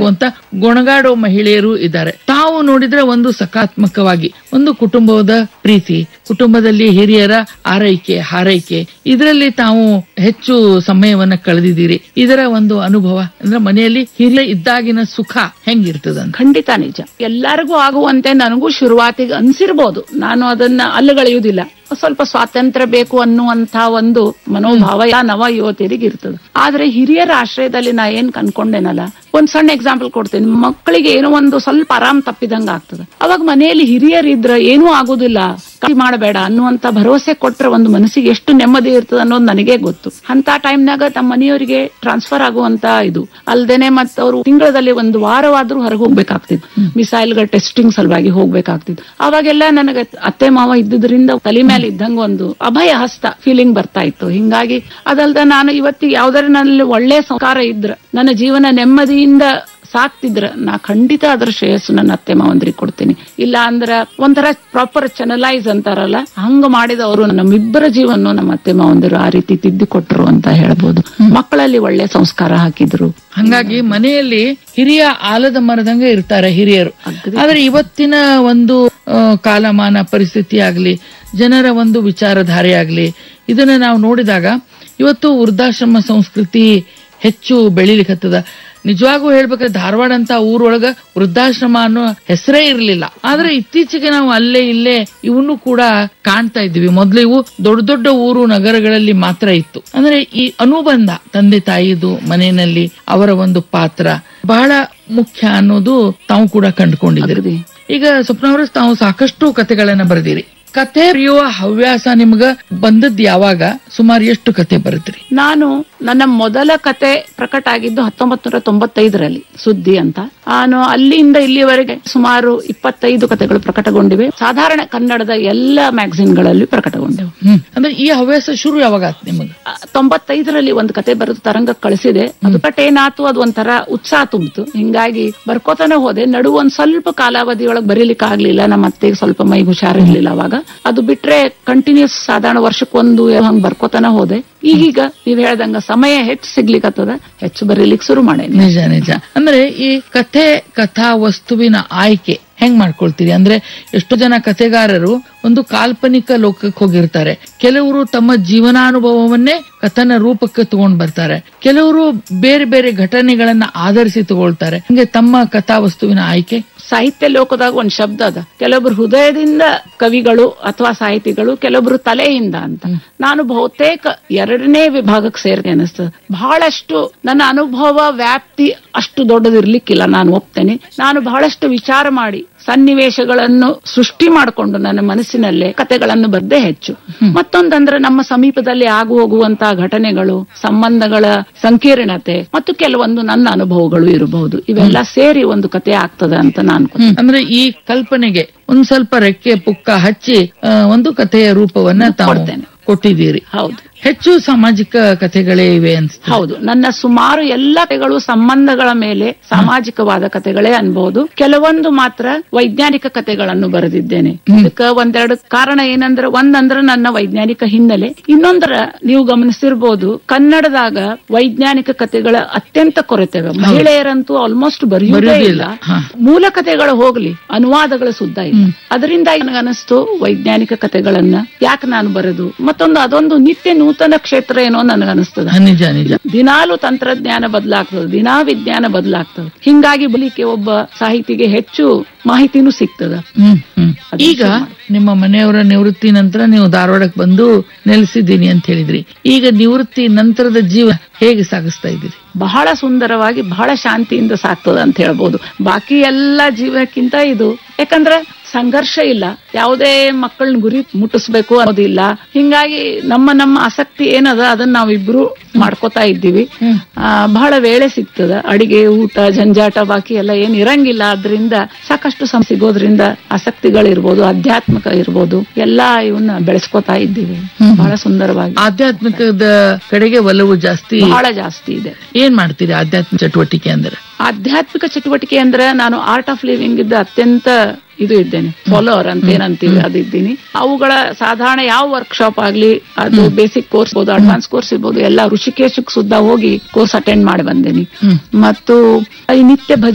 ಅಂತ ಗೊಣಗಾಡೋ ಮಹಿಳೆಯರು ಇದ್ದಾರೆ ತಾವು ನೋಡಿದ್ರೆ ಒಂದು ಸಕಾರಾತ್ಮಕವಾಗಿ ಒಂದು ಕುಟುಂಬದ ಪ್ರೀತಿ ಕುಟುಂಬದಲ್ಲಿ ಹಿರಿಯರ ಆರೈಕೆ ಹಾರೈಕೆ ಇದರಲ್ಲಿ ತಾವು ಹೆಚ್ಚು ಸಮಯವನ್ನ ಕಳೆದಿದ್ದೀರಿ ಇದರ ಒಂದು ಅನುಭವ ಅಂದ್ರೆ ಮನೆಯಲ್ಲಿ ಹಿರಿಯ ಇದ್ದಾಗಿನ ಸುಖ ಹೆಂಗಿರ್ತದಂತ ಖಂಡಿತ ನಿಜ ಎಲ್ಲರಿಗೂ ಆಗುವಂತೆ ನನಗೂ ಶುರುವಾತಿಗೆ ಅನ್ಸಿರ್ಬೋದು ನಾನು ಅದನ್ನ ಅಲ್ಲಗಳೆಯುವುದಿಲ್ಲ ಸ್ವಲ್ಪ ಸ್ವಾತಂತ್ರ್ಯ ಬೇಕು ಅನ್ನುವಂತ ಒಂದು ಮನೋಭಾವ ಯಾ ನವ ಯುವತಿಯರಿಗೆ ಇರ್ತದೆ ಆದ್ರೆ ಹಿರಿಯರ ಆಶ್ರಯದಲ್ಲಿ ನಾ ಏನ್ ಕನ್ಕೊಂಡೇನಲ್ಲ ಒಂದ್ ಸಣ್ಣ ಎಕ್ಸಾಂಪಲ್ ಕೊಡ್ತೀನಿ ಮಕ್ಕಳಿಗೆ ಏನೋ ಒಂದು ಸ್ವಲ್ಪ ಆರಾಮ್ ತಪ್ಪಿದಂಗ ಆಗ್ತದೆ ಅವಾಗ ಮನೆಯಲ್ಲಿ ಹಿರಿಯರಿದ್ರ ಏನೂ ಆಗುದಿಲ್ಲ ಕಾಳಜಿ ಮಾಡಬೇಡ ಅನ್ನುವಂತ ಭರವಸೆ ಕೊಟ್ರೆ ಒಂದು ಮನಸ್ಸಿಗೆ ಎಷ್ಟು ನೆಮ್ಮದಿ ಇರ್ತದೆ ಅನ್ನೋದು ನನಗೆ ಗೊತ್ತು ಅಂತ ಟೈಮ್ನಾಗ ತಮ್ಮ ಮನೆಯವರಿಗೆ ಟ್ರಾನ್ಸ್ಫರ್ ಆಗುವಂತ ಇದು ಅಲ್ದೇನೆ ಮತ್ತ ಅವರು ತಿಂಗಳಲ್ಲಿ ಒಂದು ವಾರವಾದ್ರೂ ಹೊರಗೆ ಹೋಗ್ಬೇಕಾಗ್ತಿತ್ತು ಮಿಸೈಲ್ಗಳ ಟೆಸ್ಟಿಂಗ್ ಸಲುವಾಗಿ ಹೋಗ್ಬೇಕಾಗ್ತಿತ್ತು ಅವಾಗೆಲ್ಲ ನನಗೆ ಅತ್ತೆ ಮಾವ ಇದ್ದುದ್ರಿಂದ ತಲೆ ಮೇಲೆ ಇದ್ದಂಗ ಒಂದು ಅಭಯ ಹಸ್ತ ಫೀಲಿಂಗ್ ಬರ್ತಾ ಇತ್ತು ಹಿಂಗಾಗಿ ಅದಲ್ದ ನಾನು ಇವತ್ತಿಗೆ ಯಾವ್ದಾರ ನಲ್ಲಿ ಒಳ್ಳೆ ಸಂಸ್ಕಾರ ಇದ್ರ ನನ್ನ ಜೀವನ ನೆಮ್ಮದಿಯಿಂದ ಸಾಕ್ತಿದ್ರ ನಾ ಖಂಡಿತ ಅದ್ರ ಶ್ರೇಯಸ್ಸು ನನ್ನ ಅತ್ತೆ ಮಾವಂದ್ರಿಗೆ ಕೊಡ್ತೀನಿ ಇಲ್ಲ ಅಂದ್ರ ಒಂಥರ ಪ್ರಾಪರ್ ಚೆನಲೈಸ್ ಅಂತಾರಲ್ಲ ಹಂಗ ಮಾಡಿದವರು ನಮ್ಮಿಬ್ಬರ ಜೀವನ ನಮ್ಮ ಅತ್ತೆ ಮಾವಂದಿರು ಆ ರೀತಿ ತಿದ್ದಿ ಕೊಟ್ರು ಅಂತ ಹೇಳ್ಬೋದು ಮಕ್ಕಳಲ್ಲಿ ಒಳ್ಳೆ ಸಂಸ್ಕಾರ ಹಾಕಿದ್ರು ಹಂಗಾಗಿ ಮನೆಯಲ್ಲಿ ಹಿರಿಯ ಆಲದ ಮರದಂಗ ಇರ್ತಾರೆ ಹಿರಿಯರು ಆದ್ರೆ ಇವತ್ತಿನ ಒಂದು ಆ, ಕಾಲಮಾನ ಪರಿಸ್ಥಿತಿ ಆಗ್ಲಿ ಜನರ ಒಂದು ವಿಚಾರಧಾರೆ ಆಗ್ಲಿ ಇದನ್ನ ನಾವು ನೋಡಿದಾಗ ಇವತ್ತು ವೃದ್ಧಾಶ್ರಮ ಸಂಸ್ಕೃತಿ ಹೆಚ್ಚು ಬೆಳಿಲಿಕ್ಕತ್ತದ ನಿಜವಾಗೂ ಹೇಳ್ಬೇಕಾದ್ರೆ ಧಾರವಾಡ ಅಂತ ಊರೊಳಗ ವೃದ್ಧಾಶ್ರಮ ಅನ್ನೋ ಹೆಸರೇ ಇರ್ಲಿಲ್ಲ ಆದ್ರೆ ಇತ್ತೀಚೆಗೆ ನಾವು ಅಲ್ಲೇ ಇಲ್ಲೇ ಇವನ್ನು ಕೂಡ ಕಾಣ್ತಾ ಇದ್ವಿ ಮೊದ್ಲು ಇವು ದೊಡ್ಡ ದೊಡ್ಡ ಊರು ನಗರಗಳಲ್ಲಿ ಮಾತ್ರ ಇತ್ತು ಅಂದ್ರೆ ಈ ಅನುಬಂಧ ತಂದೆ ತಾಯಿದು ಮನೆಯಲ್ಲಿ ಅವರ ಒಂದು ಪಾತ್ರ ಬಹಳ ಮುಖ್ಯ ಅನ್ನೋದು ತಾವು ಕೂಡ ಕಂಡುಕೊಂಡಿದ್ದೀರಿ ಅಗದಿ. ಈಗ ಸ್ವಪ್ನವರು ತಾವು ಸಾಕಷ್ಟು ಕತೆಗಳನ್ನ ಬರೆದಿರಿ ಕತೆ ಬರೆಯುವ ಹವ್ಯಾಸ ನಿಮ್ಗ ಬಂದದ್ ಯಾವಾಗ ಸುಮಾರು ಎಷ್ಟು ಕತೆ ಬರುತ್ರಿ ನಾನು ನನ್ನ ಮೊದಲ ಕತೆ ಪ್ರಕಟ ಆಗಿದ್ದು ಹತ್ತೊಂಬತ್ ನೂರ ತೊಂಬತ್ತೈದರಲ್ಲಿ ಸುದ್ದಿ ಅಂತ ನಾನು ಅಲ್ಲಿಂದ ಇಲ್ಲಿವರೆಗೆ ಸುಮಾರು ಇಪ್ಪತ್ತೈದು ಕತೆಗಳು ಪ್ರಕಟಗೊಂಡಿವೆ ಸಾಧಾರಣ ಕನ್ನಡದ ಎಲ್ಲ ಮ್ಯಾಗಝಿನ್ಗಳಲ್ಲಿ ಪ್ರಕಟಗೊಂಡಿವೆ ಹ್ಮ್ ಅಂದ್ರೆ ಈ ಹವ್ಯಾಸ ಶುರು ಯಾವಾಗ ಆತ್ ನಿಮಗ ಆ, ತೊಂಬತ್ತೈದರಲ್ಲಿ ಒಂದು ಕತೆ ಬರೆದು ತರಂಗಕ್ಕೆ ಕಳಿಸಿದೆ ಅದು ಬಟ್ ಏನಾತು ಅದು ಒಂಥರ ಉತ್ಸಾಹ ತುಂಬಿತು ಹಿಂಗಾಗಿ ಬರ್ಕೋತಾನೆ ಹೋದೆ ನಡು ಒಂದ್ ಸ್ವಲ್ಪ ಕಾಲಾವಧಿ ಒಳಗೆ ಬರೀಲಿಕ್ಕೆ ಆಗ್ಲಿಲ್ಲ ನಮ್ಮ ಅತ್ತೆಗೆ ಸ್ವಲ್ಪ ಮೈ ಹುಷಾರಿರ್ಲಿಲ್ಲ ಅವಾಗ ಅದು ಬಿಟ್ರೆ ಕಂಟಿನ್ಯೂಸ್ ಸಾಧಾರಣ ವರ್ಷಕ್ಕೊಂದು ಹಂಗ್ ಬರ್ಕೋತಾನೆ ಹೋದೆ ಈಗೀಗ ನೀವ್ ಹೇಳ್ದಂಗ ಸಮಯ ಹೆಚ್ಚು ಸಿಗ್ಲಿಕ್ಕತ್ತದ ಹೆಚ್ಚು ಬರೀಲಿಕ್ಕೆ ಶುರು ಮಾಡೇನಿ ನಿಜ ನಿಜ ಅಂದ್ರೆ ಈ ಕಥೆ ಕಥಾ ವಸ್ತುವಿನ ಆಯ್ಕೆ ಹೆಂಗ್ ಮಾಡ್ಕೊಳ್ತೀರಿ ಅಂದ್ರೆ ಎಷ್ಟೋ ಜನ ಕಥೆಗಾರರು ಒಂದು ಕಾಲ್ಪನಿಕ ಲೋಕಕ್ಕೆ ಹೋಗಿರ್ತಾರೆ ಕೆಲವರು ತಮ್ಮ ಜೀವನಾನುಭವವನ್ನೇ ಕಥನ ರೂಪಕ್ಕೆ ತಗೊಂಡ್ ಬರ್ತಾರೆ ಕೆಲವರು ಬೇರೆ ಬೇರೆ ಘಟನೆಗಳನ್ನ ಆಧರಿಸಿ ತಗೊಳ್ತಾರೆ ಹಂಗೆ ತಮ್ಮ ಕಥಾ ವಸ್ತುವಿನ ಆಯ್ಕೆ ಸಾಹಿತ್ಯ ಲೋಕದಾಗ ಒಂದ್ ಶಬ್ದ ಅದ ಕೆಲವೊಬ್ರು ಹೃದಯದಿಂದ ಕವಿಗಳು ಅಥವಾ ಸಾಹಿತಿಗಳು ಕೆಲವೊಬ್ರು ತಲೆಯಿಂದ ಅಂತ ನಾನು ಬಹುತೇಕ ಎರಡನೇ ವಿಭಾಗಕ್ಕೆ ಸೇರಿದೆ ಅನಿಸ್ತದೆ ಬಹಳಷ್ಟು ನನ್ನ ಅನುಭವ ವ್ಯಾಪ್ತಿ ಅಷ್ಟು ದೊಡ್ಡದಿರ್ಲಿಕ್ಕಿಲ್ಲ ನಾನು ಒಪ್ತೇನೆ ನಾನು ಬಹಳಷ್ಟು ವಿಚಾರ ಮಾಡಿ ಸನ್ನಿವೇಶಗಳನ್ನು ಸೃಷ್ಟಿ ಮಾಡಿಕೊಂಡು ನನ್ನ ಮನಸ್ಸಿನಲ್ಲೇ ಕತೆಗಳನ್ನು ಬರ್ದೇ ಹೆಚ್ಚು ಮತ್ತೊಂದಂದ್ರೆ ನಮ್ಮ ಸಮೀಪದಲ್ಲಿ ಆಗು ಹೋಗುವಂತಹ ಘಟನೆಗಳು ಸಂಬಂಧಗಳ ಸಂಕೀರ್ಣತೆ ಮತ್ತು ಕೆಲವೊಂದು ನನ್ನ ಅನುಭವಗಳು ಇರಬಹುದು ಇವೆಲ್ಲ ಸೇರಿ ಒಂದು ಕತೆ ಆಗ್ತದೆ ಅಂತ ನಾನು ಹ್ಮ್. ಅಂದ್ರೆ ಈ ಕಲ್ಪನೆಗೆ ಒಂದ್ ಸ್ವಲ್ಪ ರೆಕ್ಕೆ ಪುಕ್ಕ ಹಚ್ಚಿ ಆ, ಒಂದು ಕಥೆಯ ರೂಪವನ್ನ ತಾವು ಕೊಡ್ತೇನೆ. ಕೊಟ್ಟಿದ್ದೀರಿ ಹೌದು ಹೆಚ್ಚು ಸಾಮಾಜಿಕ ಕಥೆಗಳೇ ಇವೆ ಅನ್ಸುತ್ತೆ ಹೌದು ನನ್ನ ಸುಮಾರು ಎಲ್ಲ ಕಥೆಗಳು ಸಂಬಂಧಗಳ ಮೇಲೆ ಸಾಮಾಜಿಕವಾದ ಕಥೆಗಳೇ ಅನ್ಬಹುದು ಕೆಲವೊಂದು ಮಾತ್ರ ವೈಜ್ಞಾನಿಕ ಕಥೆಗಳನ್ನು ಬರೆದಿದ್ದೇನೆ ಇದಕ್ಕ ಒಂದೆರಡು ಕಾರಣ ಏನಂದ್ರೆ ಒಂದಂದ್ರೆ ನನ್ನ ವೈಜ್ಞಾನಿಕ ಹಿನ್ನೆಲೆ ಇನ್ನೊಂದರ ನೀವು ಗಮನಿಸಿರ್ಬೋದು ಕನ್ನಡದಾಗ ವೈಜ್ಞಾನಿಕ ಕಥೆಗಳ ಅತ್ಯಂತ ಕೊರತೆ ಇವೆ. ಮಹಿಳೆಯರಂತೂ ಆಲ್ಮೋಸ್ಟ್ ಬರೆಯುವುದೇ ಬರೆಯುವುದೇ ಇಲ್ಲ ಇಲ್ಲ. ಹಾ. ಮೂಲ ಕಥೆಗಳು ಹೋಗ್ಲಿ ಅನುವಾದಗಳು ಸುದ್ದ ಇಲ್ಲ ಅದರಿಂದ ನನಗನಿಸ್ತು ವೈಜ್ಞಾನಿಕ ಕಥೆಗಳನ್ನ ಯಾಕೆ ನಾನು ಬರೆದು ಮತ್ತೊಂದು ಅದೊಂದು ನಿತ್ಯ ನೂತನ ಕ್ಷೇತ್ರ ಏನೋ ನನಗನಿಸ್ತದ ಹ, ನಿಜ ನಿಜ ದಿನಾಲು ತಂತ್ರಜ್ಞಾನ ಬದಲಾಗ್ತದೆ ದಿನಾ ವಿಜ್ಞಾನ ಬದಲಾಗ್ತದೆ ಹಿಂಗಾಗಿ ಬಲಿಕೆ ಒಬ್ಬ ಸಾಹಿತಿಗೆ ಹೆಚ್ಚು ಮಾಹಿತಿನೂ ಸಿಗ್ತದ ಹ್ಮ್ ಹ್ಮ್ ಈಗ ನಿಮ್ಮ ಮನೆಯವರ ನಿವೃತ್ತಿ ನಂತರ ನೀವು ಧಾರವಾಡಕ್ಕೆ ಬಂದು ನೆಲೆಸಿದ್ದೀನಿ ಅಂತ ಹೇಳಿದ್ರಿ ಈಗ ನಿವೃತ್ತಿ ನಂತರದ ಜೀವ ಹೇಗೆ ಸಾಗಿಸ್ತಾ ಇದ್ದೀರಿ ಬಹಳ ಸುಂದರವಾಗಿ ಬಹಳ ಶಾಂತಿಯಿಂದ ಸಾಕ್ತದ ಅಂತ ಹೇಳ್ಬೋದು ಬಾಕಿ ಎಲ್ಲ ಜೀವಕ್ಕಿಂತ ಇದು ಯಾಕಂದ್ರೆ ಸಂಘರ್ಷ ಇಲ್ಲ ಯಾವುದೇ ಮಕ್ಕಳನ್ನ ಗುರಿ ಮುಟ್ಟಿಸ್ಬೇಕು ಅನ್ನೋದಿಲ್ಲ ಹಿಂಗಾಗಿ ನಮ್ಮ ನಮ್ಮ ಆಸಕ್ತಿ ಏನದ ಅದನ್ನ ನಾವಿಬ್ರು ಮಾಡ್ಕೋತಾ ಇದ್ದೀವಿ ಆ, ಬಹಳ ವೇಳೆ ಸಿಗ್ತದ ಅಡಿಗೆ ಊಟ ಜಂಜಾಟ ಬಾಕಿ ಎಲ್ಲ ಏನ್ ಇರಂಗಿಲ್ಲ ಅದ್ರಿಂದ ಸಾಕಷ್ಟು ಸಮ ಸಿಗೋದ್ರಿಂದ ಆಸಕ್ತಿಗಳಿರ್ಬೋದು ಆಧ್ಯಾತ್ಮಿಕ ಇರ್ಬೋದು ಎಲ್ಲಾ ಇವನ್ನ ಬೆಳೆಸ್ಕೋತಾ ಇದ್ದೀವಿ ಬಹಳ ಸುಂದರವಾಗಿ ಆಧ್ಯಾತ್ಮಿಕದ ಕಡೆಗೆ ಒಲವು ಜಾಸ್ತಿ ಬಹಳ ಜಾಸ್ತಿ ಇದೆ ಏನ್ ಮಾಡ್ತೀರಿ ಆಧ್ಯಾತ್ಮಿಕ ಚಟುವಟಿಕೆ ಅಂದ್ರೆ ಆಧ್ಯಾತ್ಮಿಕ ಚಟುವಟಿಕೆ ಅಂದ್ರೆ ನಾನು ಆರ್ಟ್ ಆಫ್ ಲಿವಿಂಗ್ ಇದ್ದ ಅತ್ಯಂತ ಇದು ಇದ್ದೇನೆ ಫಾಲೋವರ್ ಅಂತ ಏನಂತೀವಿ ಅದಿದ್ದೀನಿ ಅವುಗಳ ಸಾಧಾರಣ ಯಾವ ವರ್ಕ್ಶಾಪ್ ಆಗ್ಲಿ ಅದು ಬೇಸಿಕ್ ಕೋರ್ಸ್ ಇರ್ಬೋದು ಅಡ್ವಾನ್ಸ್ ಕೋರ್ಸ್ ಇರ್ಬೋದು ಎಲ್ಲ ಋಷಿಕೇಶಕ್ ಸುದ್ದ ಹೋಗಿ ಕೋರ್ಸ್ ಅಟೆಂಡ್ ಮಾಡಿ ಬಂದೇನಿ ಮತ್ತು ಈ ನಿತ್ಯ ಭಜನೆ